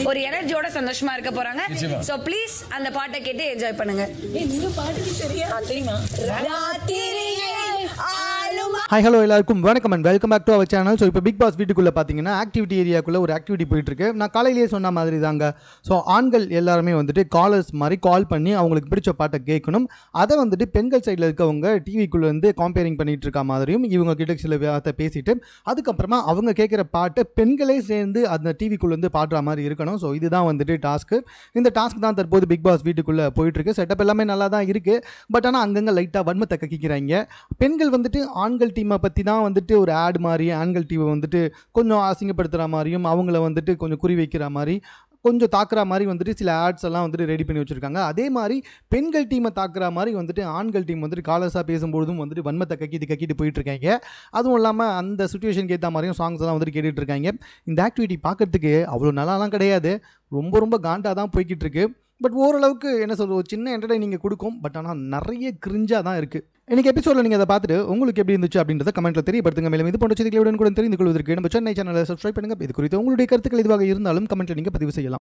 ஒரு எனர்ஜியோட சந்தோஷமா இருக்க போறாங்க சோ ப்ளீஸ் அந்த பாட்டை கேட்டு என்ஜாய் பண்ணுங்க ஹாய் ஹலோ எல்லாருக்கும் வணக்கம் and welcome back to our channel so இப்போ பிக் பாஸ் வீட்டுக்குள்ளே பார்த்தீங்கன்னா ஆக்டிவிட்டி ஏரியாக்குள்ளே ஒரு ஆக்டிவிட்டி போயிட்டு இருக்கு நான் காலையிலேயே சொன்ன மாதிரி தாங்க ஸோ ஆண்கள் எல்லாருமே வந்துட்டு காலர்ஸ் மாதிரி கால் பண்ணி அவங்களுக்கு பிடிச்ச பாட்டை கேட்கணும் அதை வந்துட்டு பெண்கள் சைடில் இருக்கவங்க டிவிக்குள்ளே வந்து காம்பேரிங் பண்ணிட்டு இருக்க மாதிரியும் இவங்க கிட்ட சில வார்த்தை பேசிட்டு அதுக்கப்புறமா அவங்க கேட்குற பாட்டை பெண்களே சேர்ந்து அந்த டிவிக்குள்ளே வந்து பாடுற மாதிரி இருக்கணும் ஸோ இதுதான் வந்துட்டு டாஸ்க்கு இந்த டாஸ்க் தான் தற்போது பிக் பாஸ் வீட்டுக்குள்ளே போயிட்டு இருக்கு செட்டப் எல்லாமே நல்லா தான் இருக்கு பட் ஆனால் அங்கங்கே லைட்டாக வன்மத்தை கக்கிக்கிறாங்க பெண்கள் வந்துட்டு ஆண்கள் டீமை பற்றி தான் வந்துட்டு ஒரு ஆட் மாதிரி ஆண்கள் டீமை வந்துட்டு கொஞ்சம் அசிங்கப்படுத்துகிற மாதிரியும் அவங்கள வந்துட்டு கொஞ்சம் குறி வைக்கிற மாதிரி கொஞ்சம் தாக்குற மாதிரி வந்துட்டு சில ஆட்ஸ் எல்லாம் வந்துட்டு ரெடி பண்ணி வச்சுருக்காங்க அதே மாதிரி பெண்கள் டீமை தாக்குற மாதிரி வந்துட்டு ஆண்கள் டீம் வந்துட்டு காலர்ஸாக பேசும்பொழுதும் வந்துட்டு வன்மத்தை கக்கிட்டு கக்கிட்டு போயிட்டு இருக்காங்க அதுவும் இல்லாமல் அந்த சுச்சுவேஷனுக்கு ஏற்ற மாதிரியும் சாங்ஸ் எல்லாம் வந்துட்டு கேட்டுட்டு இருக்காங்க இந்த ஆக்டிவிட்டி பார்க்கறதுக்கு அவ்வளோ நல்லாலாம் கிடையாது ரொம்ப ரொம்ப காண்டாக தான் போய்கிட்டு இருக்கு பட் ஓரளவுக்கு என்ன சொல்றது ஒரு சின்ன என்டர்டைனிங் கொடுக்கும் பட் ஆனால் நிறைய கிரிஞ்சாக தான் இருக்குது இன்னைக்கு எபிசோடில் நீங்கள் அதை பார்த்துட்டு உங்களுக்கு எப்படி இருந்துச்சு அப்படின்றத கமெண்ட்டில் தெரியப்படுத்துங்க மேலும் இது போன்ற செய்திகளுடன் கூட தெரிந்து கொள்வதற்கு நம்ம சென்னை சேனலை சப்ஸ்கிரைப் பண்ணுங்க இது குறித்து உங்களுடைய கருத்துக்கள் எதுவாக இருந்தாலும் கமெண்ட்டில் நீங்கள் பதிவு செய்யலாம்